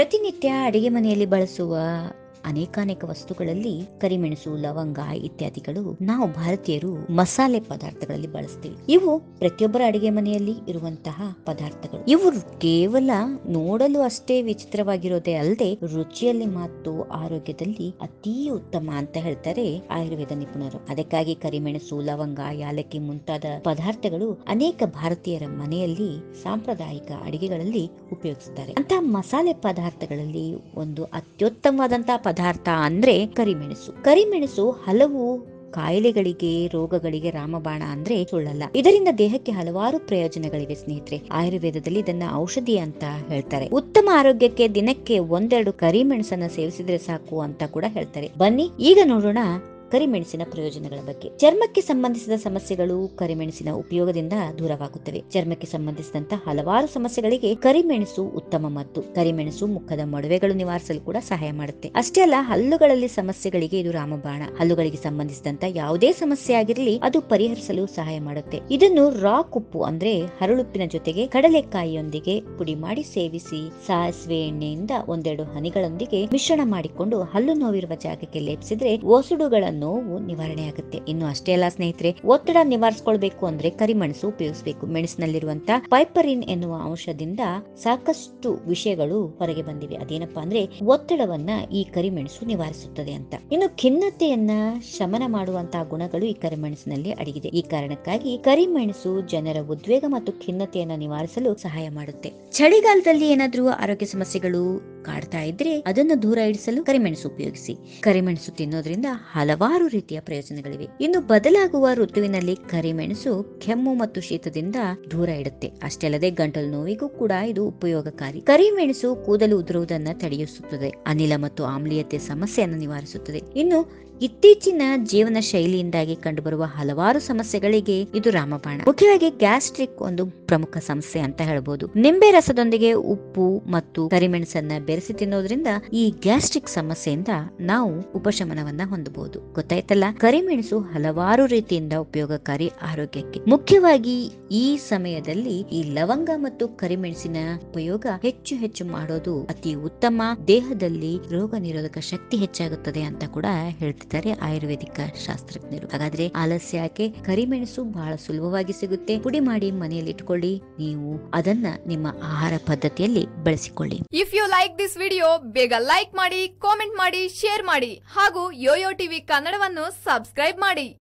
ಪ್ರತಿನಿತ್ಯ ಅಡಿಗೆ ಮನೆಯಲ್ಲಿ ಬಳಸುವ ಅನೇಕಾನೇಕ ವಸ್ತುಗಳಲ್ಲಿ ಕರಿಮೆಣಸು ಲವಂಗ ಇತ್ಯಾದಿಗಳು ನಾವು ಭಾರತೀಯರು ಮಸಾಲೆ ಪದಾರ್ಥಗಳಲ್ಲಿ ಬಳಸ್ತೀವಿ ಇವು ಪ್ರತಿಯೊಬ್ಬರ ಅಡಿಗೆ ಮನೆಯಲ್ಲಿ ಇರುವಂತಹ ಪದಾರ್ಥಗಳು ಇವು ಕೇವಲ ನೋಡಲು ಅಷ್ಟೇ ವಿಚಿತ್ರವಾಗಿರೋದೇ ಅಲ್ಲದೆ ರುಚಿಯಲ್ಲಿ ಮತ್ತು ಆರೋಗ್ಯದಲ್ಲಿ ಅತಿ ಉತ್ತಮ ಅಂತ ಹೇಳ್ತಾರೆ ಆಯುರ್ವೇದ ನಿಪುಣರು ಅದಕ್ಕಾಗಿ ಕರಿಮೆಣಸು ಲವಂಗ ಯಾಲಕ್ಕಿ ಮುಂತಾದ ಪದಾರ್ಥಗಳು ಅನೇಕ ಭಾರತೀಯರ ಮನೆಯಲ್ಲಿ ಸಾಂಪ್ರದಾಯಿಕ ಅಡಿಗೆಗಳಲ್ಲಿ ಉಪಯೋಗಿಸುತ್ತಾರೆ ಅಂತ ಮಸಾಲೆ ಪದಾರ್ಥಗಳಲ್ಲಿ ಒಂದು ಅತ್ಯುತ್ತಮವಾದಂತಹ ಪದಾರ್ಥ ಅಂದ್ರೆ ಕರಿಮೆಣಸು ಕರಿಮೆಣಸು ಹಲವು ಕಾಯಿಲೆಗಳಿಗೆ ರೋಗಗಳಿಗೆ ರಾಮಬಾಣ ಅಂದ್ರೆ ಸುಳ್ಳಲ್ಲ ಇದರಿಂದ ದೇಹಕ್ಕೆ ಹಲವಾರು ಪ್ರಯೋಜನಗಳಿವೆ ಸ್ನೇಹಿತರೆ ಆಯುರ್ವೇದದಲ್ಲಿ ಇದನ್ನ ಔಷಧಿ ಅಂತ ಹೇಳ್ತಾರೆ ಉತ್ತಮ ಆರೋಗ್ಯಕ್ಕೆ ದಿನಕ್ಕೆ ಒಂದೆರಡು ಕರಿಮೆಣಸನ್ನ ಸೇವಿಸಿದ್ರೆ ಸಾಕು ಅಂತ ಕೂಡ ಹೇಳ್ತಾರೆ ಬನ್ನಿ ಈಗ ನೋಡೋಣ ಕರಿಮೆಣಸಿನ ಪ್ರಯೋಜನಗಳ ಬಗ್ಗೆ ಚರ್ಮಕ್ಕೆ ಸಂಬಂಧಿಸಿದ ಸಮಸ್ಯೆಗಳು ಕರಿಮೆಣಸಿನ ಉಪಯೋಗದಿಂದ ದೂರವಾಗುತ್ತವೆ ಚರ್ಮಕ್ಕೆ ಸಂಬಂಧಿಸಿದಂತ ಹಲವಾರು ಸಮಸ್ಯೆಗಳಿಗೆ ಕರಿಮೆಣಸು ಉತ್ತಮ ಮದ್ದು ಕರಿಮೆಣಸು ಮುಖದ ಮೊಡವೆಗಳು ನಿವಾರಿಸಲು ಕೂಡ ಸಹಾಯ ಮಾಡುತ್ತೆ ಅಷ್ಟೇ ಅಲ್ಲ ಹಲ್ಲುಗಳಲ್ಲಿ ಸಮಸ್ಯೆಗಳಿಗೆ ಇದು ರಾಮಬಾಣ ಹಲ್ಲುಗಳಿಗೆ ಸಂಬಂಧಿಸಿದಂತ ಯಾವುದೇ ಸಮಸ್ಯೆ ಆಗಿರಲಿ ಅದು ಪರಿಹರಿಸಲು ಸಹಾಯ ಮಾಡುತ್ತೆ ಇದನ್ನು ರಾಕ್ ಉಪ್ಪು ಅಂದ್ರೆ ಹರಳುಪ್ಪಿನ ಜೊತೆಗೆ ಕಡಲೆಕಾಯಿಯೊಂದಿಗೆ ಪುಡಿ ಮಾಡಿ ಸೇವಿಸಿ ಸಾಸಿವೆ ಎಣ್ಣೆಯಿಂದ ಒಂದೆರಡು ಹನಿಗಳೊಂದಿಗೆ ಮಿಶ್ರಣ ಮಾಡಿಕೊಂಡು ಹಲ್ಲು ನೋವಿರುವ ಜಾಗಕ್ಕೆ ಲೇಪಿಸಿದ್ರೆ ಒಸುಡುಗಳ ನೋವು ನಿವಾರಣೆಯಾಗುತ್ತೆ ಇನ್ನು ಅಷ್ಟೇ ಅಲ್ಲ ಸ್ನೇಹಿತರೆ ಒತ್ತಡ ನಿವಾರಿಸಿಕೊಳ್ಬೇಕು ಅಂದ್ರೆ ಕರಿಮೆಣಸು ಉಪಯೋಗಿಸಬೇಕು ಮೆಣಸಿನಲ್ಲಿರುವಂತ ಪೈಪರಿನ್ ಎನ್ನುವ ಅಂಶದಿಂದ ಸಾಕಷ್ಟು ವಿಷಯಗಳು ಹೊರಗೆ ಬಂದಿವೆ ಅದೇನಪ್ಪಾ ಅಂದ್ರೆ ಒತ್ತಡವನ್ನ ಈ ಕರಿಮೆಣಸು ನಿವಾರಿಸುತ್ತದೆ ಅಂತ ಇನ್ನು ಖಿನ್ನತೆಯನ್ನ ಶಮನ ಮಾಡುವಂತಹ ಗುಣಗಳು ಈ ಕರಿಮೆಣಸಿನಲ್ಲಿ ಅಡಗಿದೆ ಈ ಕಾರಣಕ್ಕಾಗಿ ಕರಿಮೆಣಸು ಜನರ ಉದ್ವೇಗ ಮತ್ತು ಖಿನ್ನತೆಯನ್ನ ನಿವಾರಿಸಲು ಸಹಾಯ ಮಾಡುತ್ತೆ ಚಳಿಗಾಲದಲ್ಲಿ ಏನಾದ್ರೂ ಆರೋಗ್ಯ ಸಮಸ್ಯೆಗಳು ಕಾಡ್ತಾ ಇದ್ರೆ ಅದನ್ನು ದೂರ ಇಡಿಸಲು ಕರಿಮೆಣಸು ಉಪಯೋಗಿಸಿ ಕರಿಮೆಣಸು ತಿನ್ನೋದ್ರಿಂದ ಹಲವಾರು ರೀತಿಯ ಪ್ರಯೋಜನಗಳಿವೆ ಇನ್ನು ಬದಲಾಗುವ ಋತುವಿನಲ್ಲಿ ಕರಿಮೆಣಸು ಕೆಮ್ಮು ಮತ್ತು ಶೀತದಿಂದ ದೂರ ಇಡುತ್ತೆ ಅಷ್ಟೇ ಅಲ್ಲದೆ ಗಂಟಲು ನೋವಿಗೂ ಕೂಡ ಇದು ಉಪಯೋಗಕಾರಿ ಕರಿಮೆಣಸು ಕೂದಲು ಉದುರುವುದನ್ನ ತಡೆಯಿಸುತ್ತದೆ ಅನಿಲ ಮತ್ತು ಆಮ್ಲೀಯತೆ ಸಮಸ್ಯೆಯನ್ನು ನಿವಾರಿಸುತ್ತದೆ ಇನ್ನು ಇತ್ತೀಚಿನ ಜೀವನ ಶೈಲಿಯಿಂದಾಗಿ ಕಂಡುಬರುವ ಹಲವಾರು ಸಮಸ್ಯೆಗಳಿಗೆ ಇದು ರಾಮಬಾಣ ಮುಖ್ಯವಾಗಿ ಗ್ಯಾಸ್ಟ್ರಿಕ್ ಒಂದು ಪ್ರಮುಖ ಸಮಸ್ಯೆ ಅಂತ ಹೇಳ್ಬೋದು ನಿಂಬೆ ರಸದೊಂದಿಗೆ ಉಪ್ಪು ಮತ್ತು ಕರಿಮೆಣಸನ್ನ ಬೆರೆಸಿ ತಿನ್ನೋದ್ರಿಂದ ಈ ಗ್ಯಾಸ್ಟ್ರಿಕ್ ಸಮಸ್ಯೆಯಿಂದ ನಾವು ಉಪಶಮನವನ್ನ ಹೊಂದಬಹುದು ಗೊತ್ತಾಯ್ತಲ್ಲ ಕರಿಮೆಣಸು ಹಲವಾರು ರೀತಿಯಿಂದ ಉಪಯೋಗಕಾರಿ ಆರೋಗ್ಯಕ್ಕೆ ಮುಖ್ಯವಾಗಿ ಈ ಸಮಯದಲ್ಲಿ ಈ ಲವಂಗ ಮತ್ತು ಕರಿಮೆಣಸಿನ ಉಪಯೋಗ ಹೆಚ್ಚು ಹೆಚ್ಚು ಮಾಡೋದು ಅತಿ ಉತ್ತಮ ದೇಹದಲ್ಲಿ ರೋಗ ನಿರೋಧಕ ಶಕ್ತಿ ಹೆಚ್ಚಾಗುತ್ತದೆ ಅಂತ ಕೂಡ ಹೇಳ್ತಿದ್ದಾರೆ ಆಯುರ್ವೇದಿಕ ಶಾಸ್ತ್ರಜ್ಞರು ಹಾಗಾದ್ರೆ ಆಲಸ್ಯ ಯಾಕೆ ಕರಿಮೆಣಸು ಬಹಳ ಸುಲಭವಾಗಿ ಸಿಗುತ್ತೆ ಪುಡಿ ಮಾಡಿ ಮನೆಯಲ್ಲಿ ಇಟ್ಕೊಳ್ಳಿ ನೀವು ಅದನ್ನ ನಿಮ್ಮ ಆಹಾರ ಪದ್ಧತಿಯಲ್ಲಿ ಬಳಸಿಕೊಳ್ಳಿ if you like this video ಬೇಗ ಲೈಕ್ ಮಾಡಿ ಕಾಮೆಂಟ್ ಮಾಡಿ ಶೇರ್ ಮಾಡಿ ಹಾಗೂ ಯೋಯೋ ಟಿವಿ ಕನ್ನಡವನ್ನು ಸಬ್ಸ್ಕ್ರೈಬ್ ಮಾಡಿ